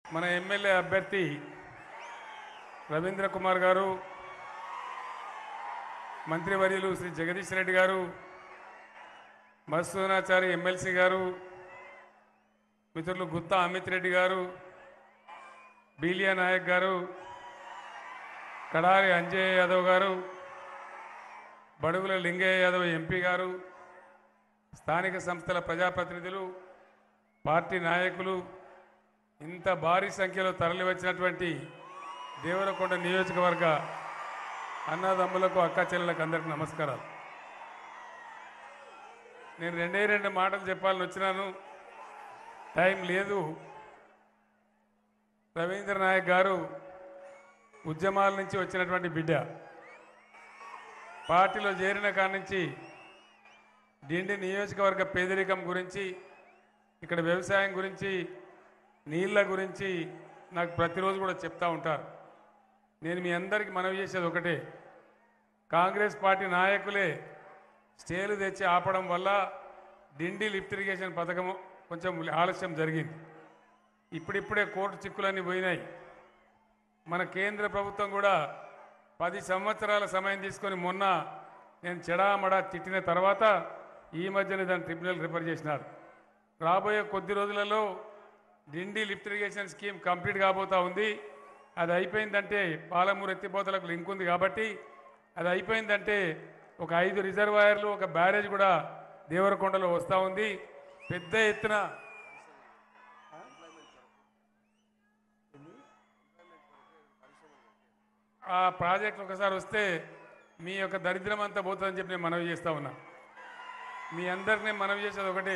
మన ఎమ్మెల్యే అభ్యర్థి రవీంద్ర కుమార్ గారు మంత్రివర్యులు శ్రీ జగదీష్ రెడ్డి గారు మత్సూనాచారి ఎమ్మెల్సీ గారు మిత్రులు గుత్తా అమిత్ రెడ్డి గారు బీలియా నాయక్ గారు కడారి అంజయ్ యాదవ్ గారు బడుగుల లింగయ్య యాదవ్ ఎంపీ గారు స్థానిక సంస్థల ప్రజాప్రతినిధులు పార్టీ నాయకులు ఇంత భారీ సంఖ్యలో తరలివచ్చినటువంటి దేవరకొండ నియోజకవర్గ అన్నదమ్ములకు అక్క చెల్లెలకు అందరికీ నమస్కారాలు నేను రెండే రెండు మాటలు చెప్పాలని వచ్చినాను టైం లేదు రవీంద్ర నాయక్ గారు ఉద్యమాల నుంచి వచ్చినటువంటి బిడ్డ పార్టీలో చేరిన కాడి నుంచి డిండి నియోజకవర్గ పేదరికం గురించి ఇక్కడ వ్యవసాయం గురించి నీళ్ళ గురించి నాకు ప్రతిరోజు కూడా చెప్తా ఉంటారు నేను మీ అందరికీ మనవి చేసేది ఒకటే కాంగ్రెస్ పార్టీ నాయకులే స్టేలు తెచ్చి ఆపడం వల్ల డిండి లిఫ్ట్ ఇరిగేషన్ పథకం కొంచెం ఆలస్యం జరిగింది ఇప్పుడిప్పుడే కోర్టు చిక్కులన్నీ పోయినాయి మన కేంద్ర ప్రభుత్వం కూడా పది సంవత్సరాల సమయం తీసుకొని మొన్న నేను చెడామడా తిట్టిన తర్వాత ఈ మధ్యన దాన్ని ట్రిబ్యునల్ రిఫర్ చేసినారు రాబోయే కొద్ది రోజులలో Dindi lift irrigation scheme complete కాబోతా ఉంది అది అయిపోయిందంటే పాలమూరు ఎత్తిపోతలకు లింక్ ఉంది కాబట్టి అది అయిపోయిందంటే ఒక ఐదు రిజర్వాయర్లు ఒక బ్యారేజ్ కూడా దేవరకొండలో వస్తూ ఉంది పెద్ద ఎత్తున ఆ ప్రాజెక్ట్ ఒకసారి వస్తే మీ యొక్క దరిద్రం అంతా పోతుందని చెప్పి నేను మనవి చేస్తా ఉన్నా మీ అందరికి నేను మనవి చేసేది ఒకటే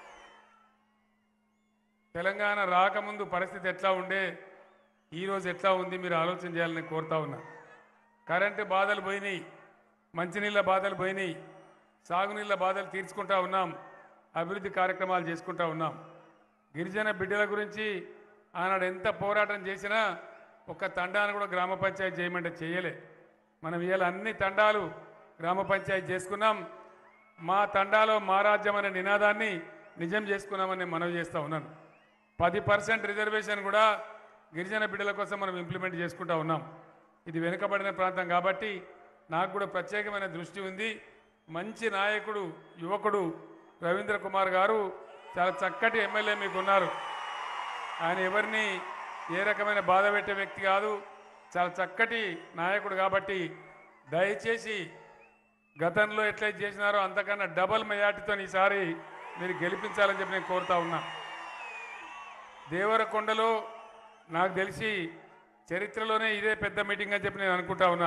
తెలంగాణ రాకముందు పరిస్థితి ఎట్లా ఉండే ఈరోజు ఎట్లా ఉంది మీరు ఆలోచన చేయాలని కోరుతా ఉన్నా కరెంటు బాధలు పోయినాయి మంచినీళ్ళ బాధలు పోయినాయి సాగునీళ్ళ బాధలు తీర్చుకుంటా ఉన్నాం అభివృద్ధి కార్యక్రమాలు చేసుకుంటా ఉన్నాం గిరిజన బిడ్డల గురించి ఆనాడు ఎంత పోరాటం చేసినా ఒక్క తండాను కూడా గ్రామ పంచాయతీ చేయమంటే చేయలే మనం ఇవాళ అన్ని తండాలు గ్రామ పంచాయతీ చేసుకున్నాం మా తండాలో మా రాజ్యం అనే నినాదాన్ని నిజం చేసుకున్నామని మనవి చేస్తూ ఉన్నాను పది పర్సెంట్ రిజర్వేషన్ కూడా గిరిజన బిడ్డల కోసం మనం ఇంప్లిమెంట్ చేసుకుంటా ఉన్నాం ఇది వెనుకబడిన ప్రాంతం కాబట్టి నాకు కూడా ప్రత్యేకమైన దృష్టి ఉంది మంచి నాయకుడు యువకుడు రవీంద్ర కుమార్ గారు చాలా చక్కటి ఎమ్మెల్యే మీకు ఉన్నారు ఆయన ఎవరిని ఏ రకమైన బాధ పెట్టే వ్యక్తి కాదు చాలా చక్కటి నాయకుడు కాబట్టి దయచేసి గతంలో ఎట్లయితే చేసినారో అంతకన్నా డబల్ మెజార్టీతో ఈసారి మీరు గెలిపించాలని చెప్పి నేను కోరుతా ఉన్నా దేవరకొండలో నాకు తెలిసి చరిత్రలోనే ఇదే పెద్ద మీటింగ్ అని చెప్పి నేను అనుకుంటా ఉన్నా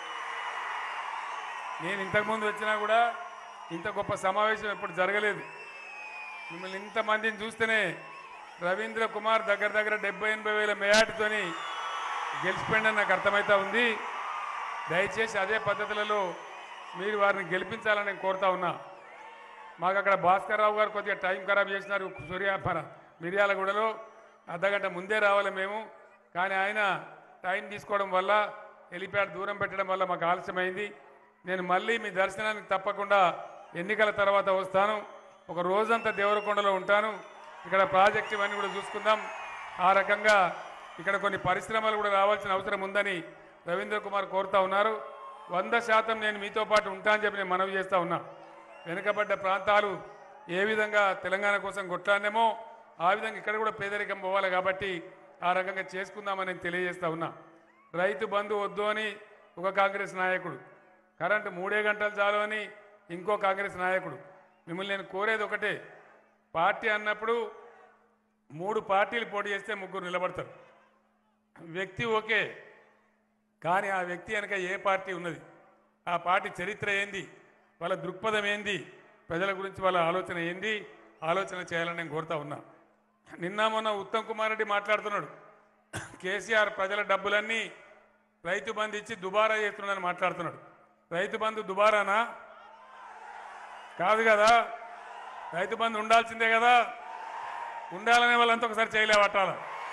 నేను ఇంతకుముందు వచ్చినా కూడా ఇంత గొప్ప సమావేశం ఎప్పుడు జరగలేదు మిమ్మల్ని ఇంతమందిని చూస్తేనే రవీంద్ర కుమార్ దగ్గర దగ్గర డెబ్బై ఎనభై వేల మేయాటితోని గెలిచిపోయిందని నాకు అర్థమవుతా ఉంది దయచేసి అదే పద్ధతులలో మీరు వారిని గెలిపించాలని నేను కోరుతా ఉన్నా మాకు అక్కడ భాస్కర్ రావు గారు కొద్దిగా టైం ఖరాబ్ చేసినారు సూర్యాపర మిర్యాలగూడలో అర్ధగంట ముందే రావాలి మేము కానీ ఆయన టైం తీసుకోవడం వల్ల హెలిప్యాడ్ దూరం పెట్టడం వల్ల మాకు ఆలస్యమైంది నేను మళ్ళీ మీ దర్శనానికి తప్పకుండా ఎన్నికల తర్వాత వస్తాను ఒక రోజంతా దేవరకొండలో ఉంటాను ఇక్కడ ప్రాజెక్ట్ ఇవన్నీ కూడా చూసుకుందాం ఆ రకంగా ఇక్కడ కొన్ని పరిశ్రమలు కూడా రావాల్సిన అవసరం ఉందని రవీంద్ర కుమార్ కోరుతా ఉన్నారు వంద శాతం నేను మీతో పాటు ఉంటా అని చెప్పి నేను మనవి చేస్తా ఉన్నా వెనుకబడ్డ ప్రాంతాలు ఏ విధంగా తెలంగాణ కోసం కొట్లాడినేమో ఆ విధంగా ఇక్కడ కూడా పేదరికం పోవాలి కాబట్టి ఆ రకంగా చేసుకుందామని నేను తెలియజేస్తా ఉన్నా రైతు బంధు వద్దు అని ఒక కాంగ్రెస్ నాయకుడు కరెంటు మూడే గంటలు చాలు అని ఇంకో కాంగ్రెస్ నాయకుడు మిమ్మల్ని నేను కోరేది ఒకటే పార్టీ అన్నప్పుడు మూడు పార్టీలు పోటీ చేస్తే ముగ్గురు నిలబడతారు వ్యక్తి ఓకే కానీ ఆ వ్యక్తి వెనక ఏ పార్టీ ఉన్నది ఆ పార్టీ చరిత్ర ఏంది వాళ్ళ దృక్పథం ఏంది ప్రజల గురించి వాళ్ళ ఆలోచన ఏంది ఆలోచన చేయాలని నేను కోరుతా ఉన్నా నిన్న మొన్న ఉత్తమ్ కుమార్ రెడ్డి మాట్లాడుతున్నాడు కేసీఆర్ ప్రజల డబ్బులన్నీ రైతు బంధు ఇచ్చి దుబారా చేస్తున్నాడని మాట్లాడుతున్నాడు రైతు బంధు దుబారానా కాదు కదా రైతు బంధు ఉండాల్సిందే కదా ఉండాలనే వాళ్ళంతా ఒకసారి చేయలే పట్టాల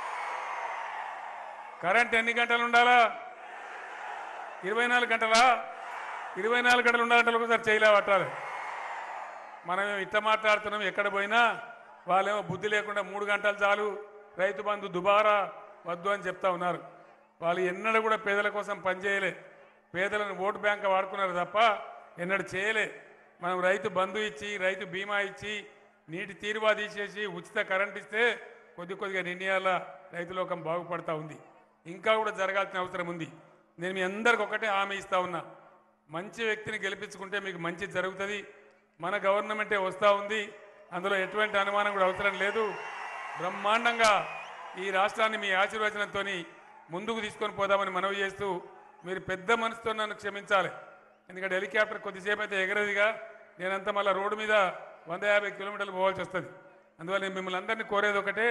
కరెంట్ ఎన్ని గంటలు ఉండాలా ఇరవై నాలుగు గంటలా ఇరవై నాలుగు గంటలు ఉండాలంటే ఒకసారి చేయలే పట్టాలి మనం ఇట్ట మాట్లాడుతున్నాం ఎక్కడ పోయినా వాళ్ళేమో బుద్ధి లేకుండా మూడు గంటలు చాలు రైతు బంధు దుబారా వద్దు అని చెప్తా ఉన్నారు వాళ్ళు ఎన్నడూ కూడా పేదల కోసం పనిచేయలే పేదలను ఓటు బ్యాంక్ వాడుకున్నారు తప్ప ఎన్నడూ చేయలే మనం రైతు బంధు ఇచ్చి రైతు బీమా ఇచ్చి నీటి తీరువా తీసేసి ఉచిత కరెంట్ ఇస్తే కొద్ది కొద్దిగా నిర్ణయాల రైతు లోకం బాగుపడతా ఉంది ఇంకా కూడా జరగాల్సిన అవసరం ఉంది నేను మీ అందరికి ఒకటే హామీ ఇస్తా ఉన్నా మంచి వ్యక్తిని గెలిపించుకుంటే మీకు మంచి జరుగుతుంది మన గవర్నమెంటే వస్తూ ఉంది అందులో ఎటువంటి అనుమానం కూడా అవసరం లేదు బ్రహ్మాండంగా ఈ రాష్ట్రాన్ని మీ ఆశీర్వచనంతో ముందుకు తీసుకొని పోదామని మనవి చేస్తూ మీరు పెద్ద మనసుతో నన్ను క్షమించాలి ఎందుకంటే హెలికాప్టర్ కొద్దిసేపు అయితే ఎగరదిగా నేనంతా మళ్ళీ రోడ్డు మీద వంద యాభై కిలోమీటర్లు పోవాల్సి వస్తుంది అందువల్ల నేను మిమ్మల్ని అందరినీ కోరేది ఒకటే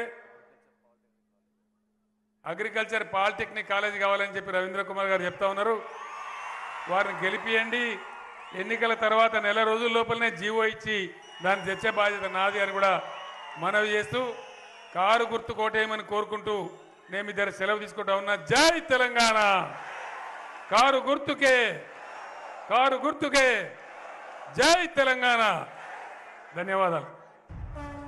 అగ్రికల్చర్ పాలిటెక్నిక్ కాలేజ్ కావాలని చెప్పి రవీంద్ర కుమార్ గారు చెప్తా ఉన్నారు వారిని గెలిపియండి ఎన్నికల తర్వాత నెల రోజుల లోపలనే జీవో ఇచ్చి దాన్ని తెచ్చే బాధ్యత నాది అని కూడా మనవి చేస్తూ కారు గుర్తు కోటేయమని కోరుకుంటూ నేను మీ దగ్గర సెలవు తీసుకుంటా ఉన్నా జై తెలంగాణ కారు గుర్తుకే కారు గుర్తుకే జై తెలంగాణ ధన్యవాదాలు